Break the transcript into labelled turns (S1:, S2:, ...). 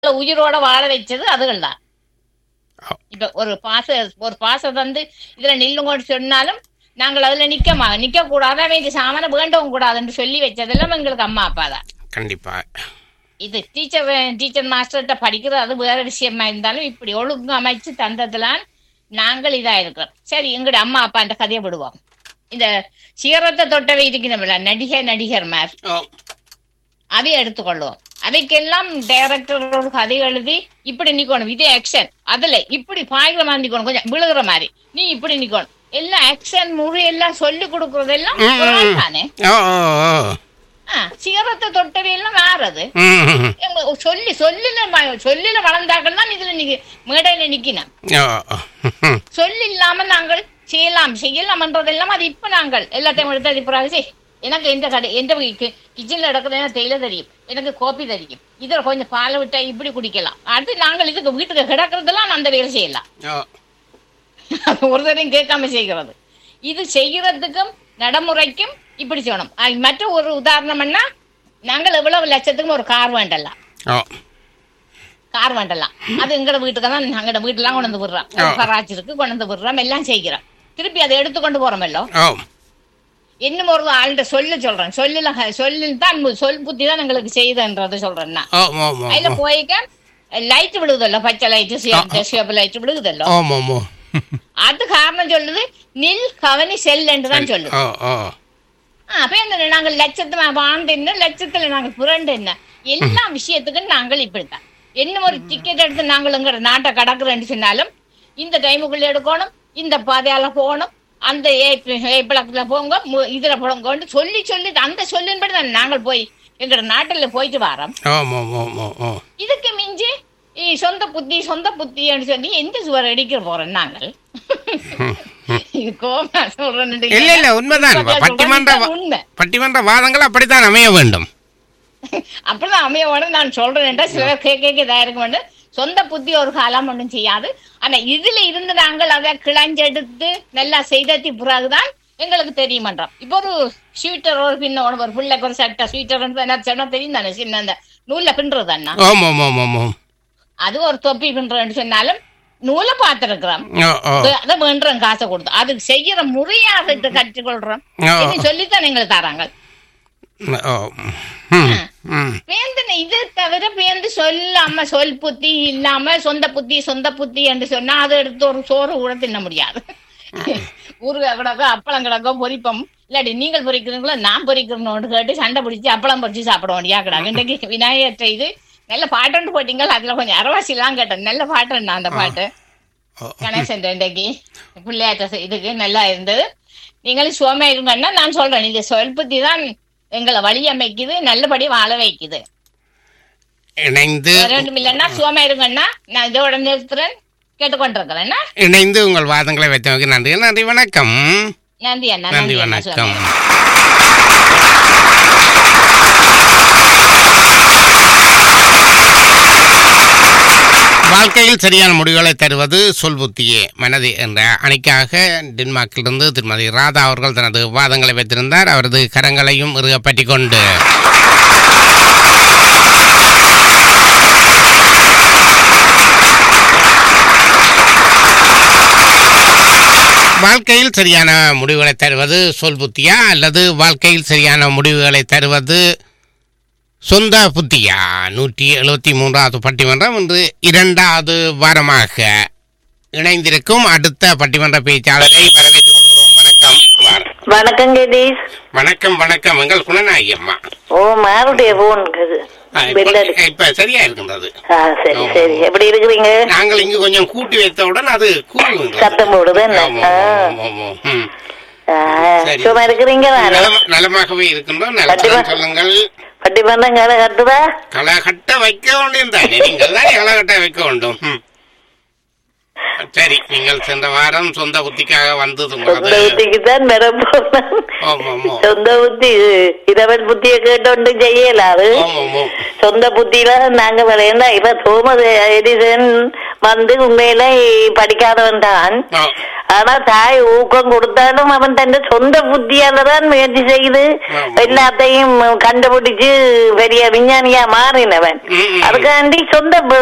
S1: உயிரோட வாழ வச்சது அதுகள் தான்
S2: ஆ.
S1: இப்ப ஒரு பாச ஒரு பாச தந்து இதுல நில்லுங்கன்னு சொன்னாலும் நாங்கள் அதுல நிக்க மா நிக்க கூடாது அவன் இது சாமான வேண்டவும் கூடாதுன்னு சொல்லி வச்சதெல்லாம் எங்களுக்கு அம்மா அப்பா தான்
S2: கண்டிப்பா
S1: இது டீச்சர் டீச்சர் மாஸ்டர்கிட்ட படிக்கிறது அது வேற விஷயமா இருந்தாலும் இப்படி ஒழுங்கு அமைச்சு தந்ததுலாம் நாங்கள் இதா இருக்கிறோம் சரி எங்கட அம்மா அப்பா அந்த கதையை விடுவோம் இந்த சிகரத்தை தொட்டவை இருக்கிறோம்ல நடிகர் நடிகர் மாதிரி
S2: ஓ
S1: அதை எடுத்துக்கொள்வோம் அவைக்கெல்லாம் டைரக்டர் ஒரு கதை எழுதி இப்படி நிக்கணும் இதே ஆக்ஷன் அதுல இப்படி பாய்கிற மாதிரி நிக்கணும் கொஞ்சம் விழுகிற மாதிரி நீ இப்படி நிக்கணும் எல்லாம் ஆக்ஷன் முறை எல்லாம் சொல்லி கொடுக்கறதெல்லாம் ஒரு ஆள் தானே
S2: ஓ ஓ ஓ
S1: ஆ, சிகரத்தை தொட்டவை எல்லாம் மாறது
S2: ம், ம், ம்.
S1: எங்க சொல்லி சொல்லில ம- சொல்லில வளர்ந்தாக்கள் தான் இதுல நிக்க மேடையில நிக்கணும்
S2: ஓ ஓ. ம்,
S1: சொல்லி இல்லாம நாங்கள் செய்யலாம் செய்யலாம்ன்றதெல்லாம் அது இப்ப நாங்கள் எல்லாத்தையும் எடுத்து பிறகு செய் எனக்கு எந்த கடை எந்த கிச்சன்ல நடக்குது எனக்கு தேயிலை தெரியும் எனக்கு கோப்பி தெரியும் இதுல கொஞ்சம் பாலை விட்டா இப்படி குடிக்கலாம் அடுத்து நாங்கள் இதுக்கு வீட்டுக்கு கிடக்கிறதெல்லாம் அந்த வேலை செய்யலாம்
S2: ஓ
S1: ஒரு தரையும் கேட்காம செய்கிறது இது செய்யறதுக்கும் நடைமுறைக்கும் இப்படி செய்யணும் அஹ் மற்ற ஒரு உதாரணம்னா நாங்கள் எவ்வளவு லட்சத்துக்கும் ஒரு கார் வேண்டலாம்
S2: ஓ
S1: கார் வேண்டலாம் அது எங்கட வீட்டுக்கு தான் எங்கட வீட்டுலாம் கொண்டு வந்து விடுறோம்
S2: ஆ.
S1: கராச்சி இருக்கு கொண்டு வந்து விடுறோம் எல்லாம் செய்கிறோம் திருப்பி அதை எடுத்து கொண்டு போறோமல்லோ
S2: ஓ
S1: இன்னும் ஒரு ஆள்கிட்ட சொல்ல சொல்றேன் சொல்லல சொல்லில் தான் மு- சொல் புத்தி தான் எங்களுக்கு செய்யுதுன்றது சொல்றேன் நான்
S2: ஓ ஓ ஓ
S1: அதுல போய்க்க லைட் விழுகுதல்ல பச்சை லைட் சிவப்பு லைட் விழுகுதல்லோ
S2: ஓ ஓ ஓ
S1: அது காரணம் சொல்லுது நில் கவனி செல் என்று தான் சொல்லுது
S2: ஓ ஓ
S1: ஆ, அப்ப என்ன நாங்கள் லட்சத்து பாண்டு என்ன லட்சத்துல நாங்கள் புரண்டு என்ன எல்லா விஷயத்துக்கும் நாங்கள் இப்படித்தான் என்ன ஒரு டிக்கெட் எடுத்து நாங்கள் எங்க நாட்டை கடக்குறேன்னு சொன்னாலும் இந்த டைமுக்குள்ள எடுக்கணும் இந்த பாதையால போகணும் அந்த ஏப்பிளக்குல போங்க மு- இதுல போங்கன்னு சொல்லி சொல்லி அந்த சொல்லின்படி தான் நாங்கள் போய் எங்கட நாட்டுல போயிட்டு வரோம்
S2: ஓ ஓ ஓ ஓ ஓ
S1: இதுக்கு மிஞ்சி இ, சொந்த புத்தி சொந்த புத்தின்னு சொல்லி எந்த சுவர் அடிக்க போறோம் நாங்கள் இது கோமா சொல்றேன்
S2: இல்ல இல்ல உண்மைதான் பட்டிமன்ற வா-
S1: உண்மை
S2: பட்டிமன்ற வாதங்கள் அப்படித்தான் அமைய வேண்டும்
S1: அப்படிதான் அமையோட நான் சொல்றேன்டா சிலர் கேட்க கேட்க இதா இருக்க வேண்டும் சொந்த புத்தி ஒரு காலம் ஒன்றும் செய்யாது ஆனா இதுல இருந்து நாங்கள் அதை கிளஞ்செடுத்து நல்லா செய்தத்தி பிறகுதான் எங்களுக்கு தெரியுமன்றான் இப்போ ஒரு ஸ்வீட்டர் ஒரு பின்ன ஒரு ஒரு பிள்ளைக்கு ஒரு சட்டை ஸ்வீட்டர் என்ன சொன்னா தெரியும் தானே சின்ன அந்த நூல்ல பின்றது அண்ணா
S2: ஓம் ஓம் ஓம் ஓம் ஓம்
S1: அது ஒரு தொப்பி பின்றன்னு சொன்னாலும் நூலை பார்த்திருக்கிறோம்
S2: ஓ ஓ
S1: அதை வேண்டுறோம் காசை கொடுத்து அதுக்கு செய்யற முறையாக கற்றுக்கொள்றோம்
S2: ஓ
S1: இது சொல்லித்தான் எங்களுக்கு தராங்க
S2: ஓ ம் ம்
S1: வேந்தனை இது தவிர வேந்து சொல்லாம சொல் புத்தி இல்லாம சொந்த புத்தி சொந்த புத்தி என்று சொன்னா அதை எடுத்து ஒரு சோறு கூட தின்ன முடியாது ஊறுகாய் கிடக்கோ அப்பளம் கிடக்கோ பொரிப்போம் இல்லாட்டி நீங்கள் பொரிக்கிறீங்களோ நான் பொரிக்கிறோன்னு கேட்டு சண்டை பிடிச்சி அப்பளம் பொரிச்சு சாப்பிட வேண்டியா கிடக்கு இன்றைக்கு விநாயகர் இது நல்ல பாட்டுன்னு போட்டீங்க அதுல கொஞ்சம் அரவாசி எல்லாம் கேட்டேன் நல்ல பாட்டுண்ணா அந்த பாட்டு
S2: ஓ.
S1: கணேசன் இன்றைக்கு பிள்ளையாட்ட இதுக்கு நல்லா இருந்தது நீங்களும் சுவமா இருங்கன்னா நான் சொல்றேன் இந்த சொல் புத்தி தான் எங்களை வழி அமைக்குது நல்லபடி வாழ வைக்குது
S2: இணைந்து
S1: வேற ஒன்றும் இல்லைன்னா சுவமா இருங்கன்னா நான் இதோட நிறுத்துறேன் கேட்டுக்கொண்டிருக்கிறேன்
S2: இணைந்து உங்கள் வாதங்களை வைத்தவங்க நன்றி நன்றி வணக்கம்
S1: நன்றி அண்ணா
S2: நன்றி
S1: அண்ணா,
S2: வணக்கம்
S1: சுவாமி.
S2: வாழ்க்கையில் சரியான முடிவுகளை தருவது சொல் புத்தியே மனது என்ற அணிக்காக டென்மார்க்கிலிருந்து திருமதி ராதா அவர்கள் தனது வாதங்களை வைத்திருந்தார் அவரது கரங்களையும் இறுக பற்றி கொண்டு வாழ்க்கையில் சரியான முடிவுகளை தருவது சொல் புத்தியா அல்லது வாழ்க்கையில் சரியான முடிவுகளை தருவது சொந்த புத்தியா நூற்றி எழுபத்தி மூன்றாவது பட்டிமன்றம் இன்று இரண்டாவது வாரமாக இணைந்திருக்கும் அடுத்த பட்டிமன்ற பேச்சாளரை வரவேற்றுக் கொள்கிறோம் வணக்கம் வார-
S3: வணக்கம் கணேஷ்
S2: வணக்கம் வணக்கம் எங்கள் குணநாயகி அம்மா
S3: ஓ மாருடைய போன்
S2: ஆ,
S3: பெல்லடி
S2: இப்ப- இப்ப சரியா இருக்கின்றது
S3: ஆ சரி சரி எப்படி இருக்கிறீங்க
S2: நாங்கள் இங்கு கொஞ்சம் கூட்டி வைத்தவுடன் அது கூறுகின்றது
S3: சத்தம் போடுது என்ன
S2: ஆமாம்,
S3: ஆ.
S2: ஆமாம், ஆமாம், ம்.
S3: ஆ,
S2: சரி.
S3: சும்மா இருக்கிறீங்க நானே
S2: நலம்- நலமாகவே இருக்கின்றோம் நலத்துடன்
S3: கண்டிப்பா.
S2: சொல்லுங்கள்
S3: பட்டி பந்தம் கால கட்டுதா
S2: களகட்ட வைக்க வேண்டும் தானே நீங்கள் தான் களகட்ட வைக்க வேண்டும் ம். சரி நீங்கள் சென்ற வாரம் சொந்த புத்திக்காக வந்தது
S3: சொந்த
S2: உங்களது
S3: புத்திக்கு தான் வர போனேன்
S2: ஆமாம் ஆமாம்
S3: சொந்த புத்தி இரவன் புத்திய கேட்டோண்டு செய்யலாது
S2: ஆமாம் ஆமாம்
S3: சொந்த புத்தியில நாங்க விளையாண்டா இப்ப தோமஸ் எடிசன் வந்து உண்மையில படிக்காதவன் தான்
S2: ஆ.
S3: ஆனா தாய் ஊக்கம் கொடுத்தாலும் அவன் தன் சொந்த புத்தியால தான் முயற்சி செய்து
S2: ஆமா.
S3: எல்லாத்தையும் கண்டுபிடிச்சு பெரிய விஞ்ஞானியா மாறினவன்
S2: ம், ம்.
S3: அதுக்காண்டி சொந்த பு-